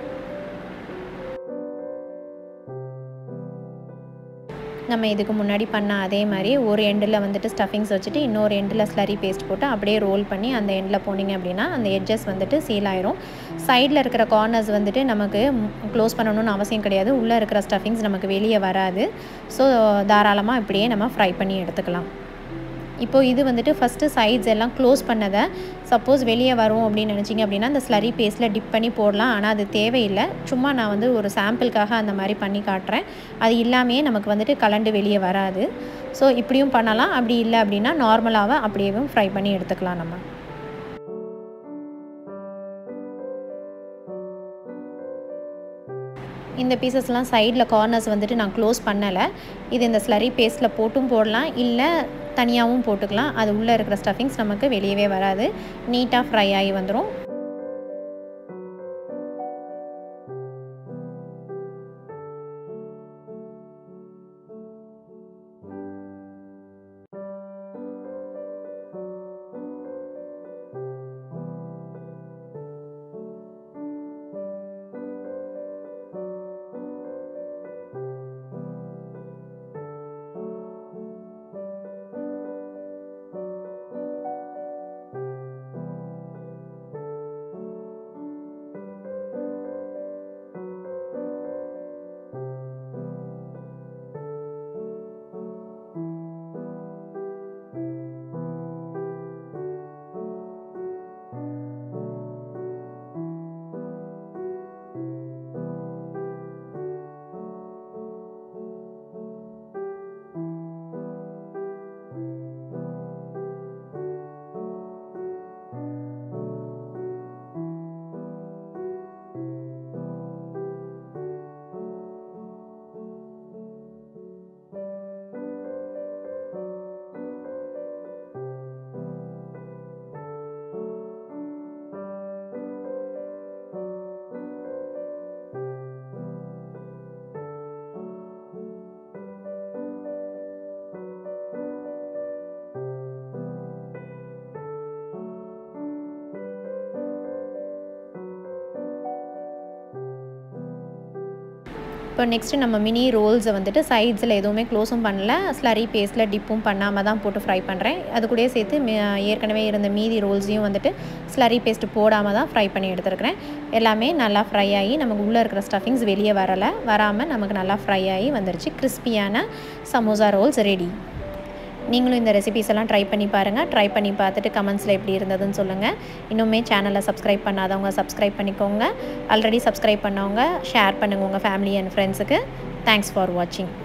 [SPEAKER 1] நம்ம இதுக்கு முன்னாடி பண்ண அதே மாதிரி ஒரு எண்டில் வந்துட்டு ஸ்டஃபிங்ஸ் வச்சுட்டு இன்னொரு எண்டில் ஸ்லரி பேஸ்ட் போட்டு அப்படியே ரோல் பண்ணி அந்த எண்டில் போனீங்க அப்படின்னா அந்த எட்ஜஸ் வந்துட்டு சீல் ஆயிரும் சைடில் இருக்கிற கார்னர்ஸ் வந்துட்டு நமக்கு க்ளோஸ் பண்ணணும்னு அவசியம் கிடையாது உள்ளே இருக்கிற ஸ்டஃபிங்ஸ் நமக்கு வெளியே வராது ஸோ தாராளமாக இப்படியே நம்ம ஃப்ரை பண்ணி எடுத்துக்கலாம் இப்போது இது வந்துட்டு ஃபஸ்ட்டு சைட்ஸ் எல்லாம் க்ளோஸ் பண்ணதை சப்போஸ் வெளியே வரும் அப்படின்னு நினச்சிங்க அப்படின்னா அந்த ஸ்லரி பேஸ்ட்டில் டிப் பண்ணி போடலாம் ஆனால் அது தேவையில்லை சும்மா நான் வந்து ஒரு சாம்பிளுக்காக அந்த மாதிரி பண்ணி காட்டுறேன் அது இல்லாமையே நமக்கு வந்துட்டு கலண்டு வெளியே வராது ஸோ இப்படியும் பண்ணலாம் அப்படி இல்லை அப்படின்னா நார்மலாக அப்படியேவும் ஃப்ரை பண்ணி எடுத்துக்கலாம் நம்ம இந்த பீசஸ்லாம் சைடில் கார்னர்ஸ் வந்துட்டு நான் க்ளோஸ் பண்ணலை இது இந்த ஸ்லரி பேஸ்ட்டில் போட்டும் போடலாம் இல்லை தனியாகவும் போட்டுக்கலாம் அது உள்ளே இருக்கிற ஸ்டஃபிங்ஸ் நமக்கு வெளியவே வராது நீட்டாக ஃப்ரை ஆகி வந்துடும் இப்போ நெக்ஸ்ட்டு நம்ம மினி ரோல்ஸை வந்துட்டு சைட்ஸில் எதுவுமே க்ளோஸும் பண்ணல ஸ்லரி பேஸ்ட்டில் டிப்பும் பண்ணாமல் தான் போட்டு ஃப்ரை பண்ணுறேன் அது கூடயே சேர்த்து மி- ஏற்கனவே இருந்த மீதி ரோல்ஸையும் வந்துட்டு ஸ்லரி பேஸ்ட் போடாமல் தான் ஃப்ரை பண்ணி எடுத்துருக்கிறேன் எல்லாமே நல்லா ஃப்ரை ஆகி நமக்கு உள்ளே இருக்கிற ஸ்டஃபிங்ஸ் வெளியே வரலை வராமல் நமக்கு நல்லா ஃப்ரை ஆகி வந்துருச்சு கிறிஸ்பியான சமோசா ரோல்ஸ் ரெடி நீங்களும் இந்த ரெசிபிஸ் எல்லாம் ட்ரை பண்ணி பாருங்கள் ட்ரை பண்ணி பார்த்துட்டு கமெண்ட்ஸில் எப்படி இருந்ததுன்னு சொல்லுங்கள் இன்னுமே சேனலை சப்ஸ்கிரைப் பண்ணாதவங்க சப்ஸ்கிரைப் பண்ணிக்கோங்க ஆல்ரெடி சப்ஸ்கிரைப் பண்ணவங்க ஷேர் பண்ணுங்கள் உங்கள் ஃபேமிலி அண்ட் ஃப்ரெண்ட்ஸுக்கு தேங்க்ஸ் ஃபார் வாட்சிங்